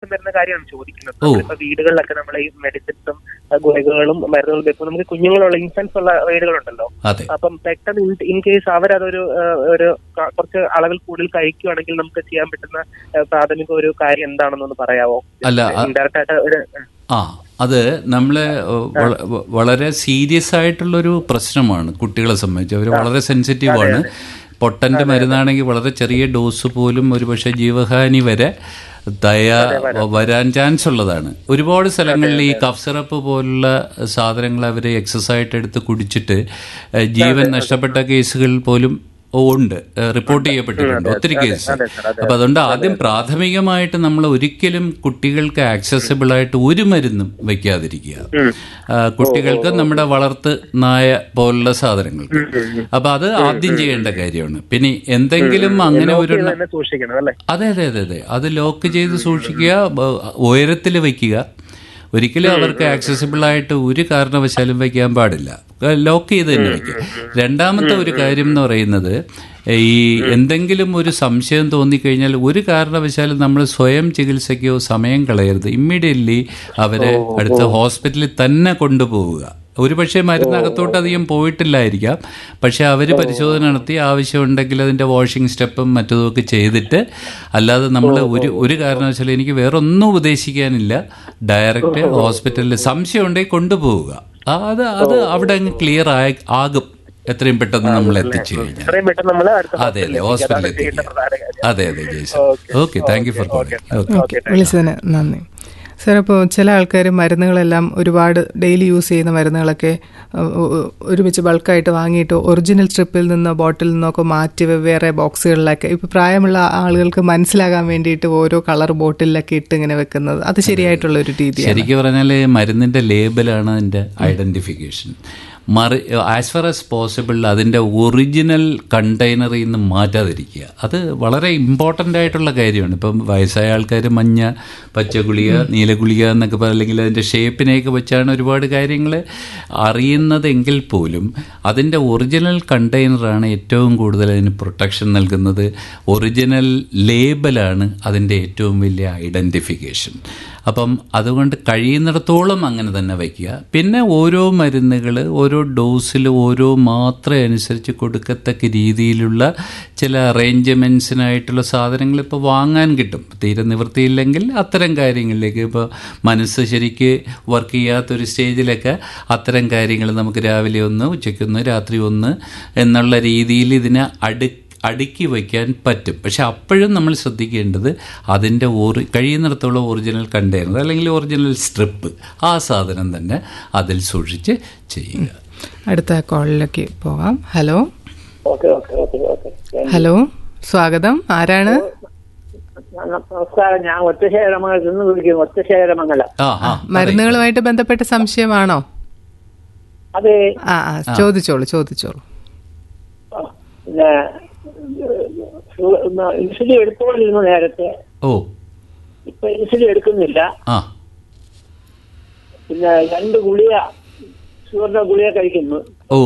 വ്യത്യാസം വരുന്ന കാര്യമാണ് ചോദിക്കുന്നത് ഓ. ഇപ്പൊ വീടുകളിലൊക്കെ നമ്മൾ ഈ മെഡിസിൻസും ഗുളികകളും മരുന്നുകളും വെക്കുമ്പോൾ നമുക്ക് കുഞ്ഞുങ്ങളുള്ള ഇൻഫൻസ് ഉള്ള വീടുകളുണ്ടല്ലോ അതെ അപ്പം പെട്ടെന്ന് ഇൻ കേസ് അവരതൊരു ആ, ഒരു ക- കുറച്ച് അളവിൽ കൂടുതൽ കഴിക്കുകയാണെങ്കിൽ നമുക്ക് ചെയ്യാൻ പറ്റുന്ന ആ, പ്രാഥമിക ഒരു കാര്യം എന്താണെന്നൊന്ന് പറയാവോ അല്ല, അ- ഇൻഡയറക്റ്റ് ആയിട്ട് ഒരു ആ അത് നമ്മൾ വളരെ സീരിയസ് ആയിട്ടുള്ളൊരു പ്രശ്നമാണ് കുട്ടികളെ സംബന്ധിച്ച് അവർ വളരെ സെൻസിറ്റീവ് ആണ് പൊട്ടന്റെ മരുന്നാണെങ്കിൽ വളരെ ചെറിയ ഡോസ് പോലും ഒരുപക്ഷെ ജീവഹാനി വരെ ദയ വരാൻ ചാൻസ് ഉള്ളതാണ് ഒരുപാട് സ്ഥലങ്ങളിൽ ഈ കഫ് സിറപ്പ് പോലുള്ള സാധനങ്ങൾ അവർ എക്സസ് ആയിട്ട് എടുത്ത് കുടിച്ചിട്ട് ഏഹ്, ജീവൻ നഷ്ടപ്പെട്ട കേസുകൾ പോലും ഉണ്ട് ഏഹ്, റിപ്പോർട്ട് ചെയ്യപ്പെട്ടിട്ടുണ്ട് ഒത്തിരി കേസ് അപ്പൊ അതുകൊണ്ട് ആദ്യം പ്രാഥമികമായിട്ട് നമ്മൾ ഒരിക്കലും കുട്ടികൾക്ക് ആക്സസിബിൾ ആയിട്ട് ഒരു മരുന്നും വെക്കാതിരിക്കുക ആ, കുട്ടികൾക്ക് നമ്മുടെ വളർത്ത് നായ പോലുള്ള സാധനങ്ങൾക്ക് അപ്പൊ അത് ആദ്യം ചെയ്യേണ്ട കാര്യമാണ് പിന്നെ എന്തെങ്കിലും അങ്ങനെ ഒരു തന്നെ സൂക്ഷിക്കണം അല്ലെ അതെ അതെ അതെ അതെ അത് ലോക്ക് ചെയ്ത് സൂക്ഷിക്കുക ഉയരത്തിൽ വെക്കുക ഒരിക്കലും അവർക്ക് ആക്സസിബിൾ ആയിട്ട് ഒരു കാരണവശാലും വെക്കാൻ പാടില്ല ലോക്ക് ചെയ്ത് തന്നെ വെക്കുക രണ്ടാമത്തെ ഒരു കാര്യം എന്ന് പറയുന്നത് ഈ എന്തെങ്കിലും ഒരു സംശയം തോന്നിക്കഴിഞ്ഞാൽ ഒരു കാരണവശാലും നമ്മൾ സ്വയം ചികിത്സയ്ക്കോ സമയം കളയരുത് ഇമ്മീഡിയറ്റ്ലി അവരെ അടുത്ത ഹോസ്പിറ്റലിൽ തന്നെ കൊണ്ടുപോവുക ഒരുപക്ഷെ മരുന്നകത്തോട്ട് അധികം പോയിട്ടില്ലായിരിക്കാം പക്ഷെ അവർ പരിശോധന നടത്തി ആവശ്യമുണ്ടെങ്കിൽ അതിൻ്റെ വാഷിംഗ് സ്റ്റെപ്പും മറ്റതുമൊക്കെ ചെയ്തിട്ട് അല്ലാതെ നമ്മൾ ഒരു ഒരു കാരണവശാലും എനിക്ക് വേറൊന്നും ഉപദേശിക്കാനില്ല ഡയറക്റ്റ് ഹോസ്പിറ്റലിൽ സംശയം ഉണ്ടെങ്കിൽ കൊണ്ടുപോവുക ആ, അത് അത് അവിടെ അങ്ങ് ക്ലിയർ ആയി ആകും എത്രയും പെട്ടെന്ന് നമ്മൾ എത്തിച്ചു കഴിഞ്ഞാൽ എത്രയും പെട്ടെന്ന് നമ്മൾ അടുത്ത അതെ അതെ ഹോസ്പിറ്റലിൽ എത്തിക്കുക അതെ അതെ Jaison okay thank you for calling okay okay വിളിച്ചതിന് നന്ദി സാർ അപ്പോൾ ചില ആൾക്കാർ മരുന്നുകളെല്ലാം ഒരുപാട് ഡെയിലി യൂസ് ചെയ്യുന്ന മരുന്നുകളൊക്കെ അഹ്, ഒ- ഒരുമിച്ച് ബൾക്കായിട്ട് വാങ്ങിയിട്ട് ഒറിജിനൽ സ്ട്രിപ്പിൽ നിന്നോ ബോട്ടിൽ നിന്നൊക്കെ മാറ്റി വെവ്വേറെ ബോക്സുകളിലൊക്കെ ഇപ്പോൾ പ്രായമുള്ള ആളുകൾക്ക് മനസ്സിലാകാൻ വേണ്ടിയിട്ട് ഓരോ കളർ ബോട്ടിലൊക്കെ ഇട്ട് ഇങ്ങനെ വെക്കുന്നത് അത് ശരിയായിട്ടുള്ള ഒരു രീതിയാണ് ശരിക്കും പറഞ്ഞാൽ മരുന്നിന്റെ ലേബലാണ് അതിന്റെ ഐഡന്റിഫിക്കേഷൻ മറി ആസ് ഫാർ ആസ് പോസിബിൾ അതിൻ്റെ ഒറിജിനൽ കണ്ടെയ്നറിൽ നിന്ന് മാറ്റാതിരിക്കുക അത് വളരെ ഇമ്പോർട്ടൻ്റ് ആയിട്ടുള്ള കാര്യമാണ് ഇപ്പം വയസ്സായ ആൾക്കാർ മഞ്ഞ പച്ച ഗുളിക നീല ഗുളിക എന്നൊക്കെ പറ- അല്ലെങ്കിൽ അതിൻ്റെ ഷേപ്പിനെയൊക്കെ വെച്ചാണ് ഒരുപാട് കാര്യങ്ങൾ അറിയുന്നതെങ്കിൽ പോലും അതിൻ്റെ ഒറിജിനൽ കണ്ടെയ്നറാണ് ഏറ്റവും കൂടുതൽ അതിന് പ്രൊട്ടക്ഷൻ നൽകുന്നത് ഒറിജിനൽ ലേബലാണ് അതിൻ്റെ ഏറ്റവും വലിയ ഐഡൻറ്റിഫിക്കേഷൻ അപ്പം അതുകൊണ്ട് കഴിയുന്നിടത്തോളം അങ്ങനെ തന്നെ വയ്ക്കുക പിന്നെ ഓരോ മരുന്നുകൾ ഓരോ ഡോസിൽ ഓരോ മാത്ര അനുസരിച്ച് കൊടുക്കത്തക്ക രീതിയിലുള്ള ചില അറേഞ്ച്മെൻറ്റ്സിനായിട്ടുള്ള സാധനങ്ങൾ ഇപ്പോൾ വാങ്ങാൻ കിട്ടും തീരെ നിവൃത്തിയില്ലെങ്കിൽ അത്തരം കാര്യങ്ങളിലേക്ക് ഇപ്പോൾ മനസ്സ് ശരിക്ക് വർക്ക് ചെയ്യാത്തൊരു സ്റ്റേജിലൊക്കെ അത്തരം കാര്യങ്ങൾ നമുക്ക് രാവിലെ ഒന്ന് ഉച്ചയ്ക്കൊന്ന് രാത്രി ഒന്ന് എന്നുള്ള രീതിയിൽ ഇതിനെ അടു അടുക്കി വയ്ക്കാൻ പറ്റും പക്ഷെ അപ്പോഴും നമ്മൾ ശ്രദ്ധിക്കേണ്ടത് അതിൻ്റെ ഓറി കഴിയുന്നിടത്തോളം ഒറിജിനൽ കണ്ടെയ്നർ അല്ലെങ്കിൽ ഒറിജിനൽ സ്ട്രിപ്പ് ആ സാധനം തന്നെ അതിൽ സൂക്ഷിച്ച് ചെയ്യുക അടുത്ത കോളിലേക്ക് പോകാം hello okay okay okay okay hello സ്വാഗതം ആരാണ് നമസ്കാരം ഞാൻ ഒറ്റശേഖരമംഗലത്തിൽ നിന്ന് വിളിക്കുന്നു ഒറ്റശേഖരമംഗല ആ ആ മരുന്നുകളുമായിട്ട് ബന്ധപ്പെട്ട സംശയമാണോ അത് ആ ആ ചോദിച്ചോളൂ ചോദിച്ചോളൂ പിന്നെ ഇൻസുലിൻ എടുത്തുകൊണ്ടിരുന്നു നേരത്തെ ഓ ഇപ്പൊ ഇൻസുലിൻ എടുക്കുന്നില്ല ആ പിന്നെ രണ്ട് ഗുളിക ഷുഗറിന്റെ ഗുളിക കഴിക്കുന്നു ഓ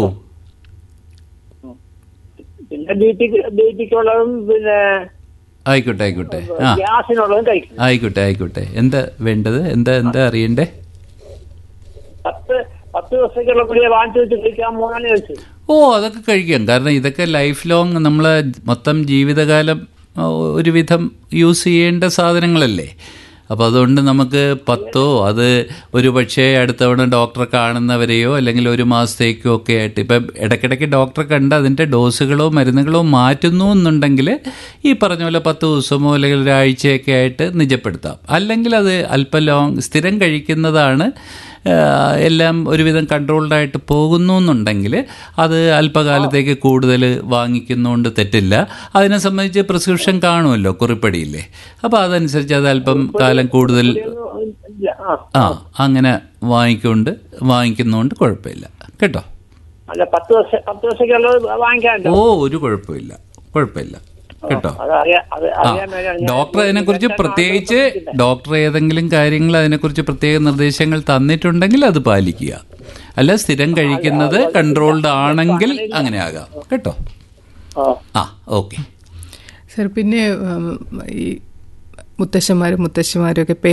പിന്നെ ബി പി ബി പിക്കുള്ളതും പിന്നെ ആയിക്കോട്ടെ ആയിക്കോട്ടെ ആ ഗ്യാസിനുള്ളതും കഴിക്കുന്നു ആയിക്കോട്ടെ ആയിക്കോട്ടെ എന്താ വേണ്ടത് എന്താ എന്താ അറിയണ്ടേ പത്ത് പത്ത് ദിവസത്തേക്കുള്ള ഗുളിക വാങ്ങിച്ചു വെച്ച് കഴിക്കാൻ മൂന്നാല് ചോദിച്ചു ഓ അതൊക്കെ കഴിക്കാം കാരണം ഇതൊക്കെ ലൈഫ് ലോങ് നമ്മൾ മൊത്തം ജീവിതകാലം ആ, ഒരുവിധം യൂസ് ചെയ്യേണ്ട സാധനങ്ങളല്ലേ അപ്പോൾ അതുകൊണ്ട് നമുക്ക് പത്തോ അത് ഒരു പക്ഷേ അടുത്ത തവണ ഡോക്ടറെ കാണുന്നവരെയോ അല്ലെങ്കിൽ ഒരു മാസത്തേക്കോ ഒക്കെ ആയിട്ട് ഇപ്പം ഇടയ്ക്കിടയ്ക്ക് ഡോക്ടറെ കണ്ട് അതിൻ്റെ ഡോസുകളോ മരുന്നുകളോ മാറ്റുന്നു എന്നുണ്ടെങ്കിൽ ഈ പറഞ്ഞ പോലെ പത്ത് ദിവസമോ അല്ലെങ്കിൽ ഒരാഴ്ചയൊക്കെ ആയിട്ട് നിജപ്പെടുത്താം അല്ലെങ്കിൽ അത് അല്പം ലോങ് സ്ഥിരം കഴിക്കുന്നതാണ് ആ, എല്ലാം ഒരുവിധം കൺട്രോൾഡ് ആയിട്ട് പോകുന്നു എന്നുണ്ടെങ്കിൽ അത് അല്പകാലത്തേക്ക് കൂടുതൽ വാങ്ങിക്കുന്നതുകൊണ്ട് തെറ്റില്ല അതിനെ സംബന്ധിച്ച് പ്രിസ്ക്രിപ്ഷൻ കാണുമല്ലോ കുറിപ്പടിയില്ലേ അപ്പോൾ അതനുസരിച്ച് അത് അല്പം കാലം കൂടുതൽ ഇല്ല, ആ ആ അങ്ങനെ വാങ്ങിക്കൊണ്ട് വാങ്ങിക്കുന്നതുകൊണ്ട് കുഴപ്പമില്ല കേട്ടോ അല്ല പത്ത് ദിവസം പത്ത് ദിവസത്തേക്കുള്ളത് വാങ്ങിക്കാനുണ്ടോ ഓ ഒരു കുഴപ്പമില്ല കുഴപ്പമില്ല കേട്ടോ അത് അറിയാ അത് ആ അറിയാൻ വേണ്ടിയാണ് ഞാൻ ഡോക്ടർ അതിനെക്കുറിച്ച് പ്രത്യേകിച്ച് ഡോക്ടർ ഏതെങ്കിലും കാര്യങ്ങൾ അതിനെക്കുറിച്ച് പ്രത്യേക നിർദ്ദേശങ്ങൾ തന്നിട്ടുണ്ടെങ്കിൽ അത് പാലിക്കുക അല്ല സ്ഥിരം കഴിക്കുന്നത് കൺട്രോൾഡ് ആണെങ്കിൽ അങ്ങനെ ആകാം കേട്ടോ ആ ആ ഓക്കെ സർ പിന്നെ ഉം, ഈ മുത്തശ്ശന്മാരും മുത്തശ്ശിമാരും ഒക്കെ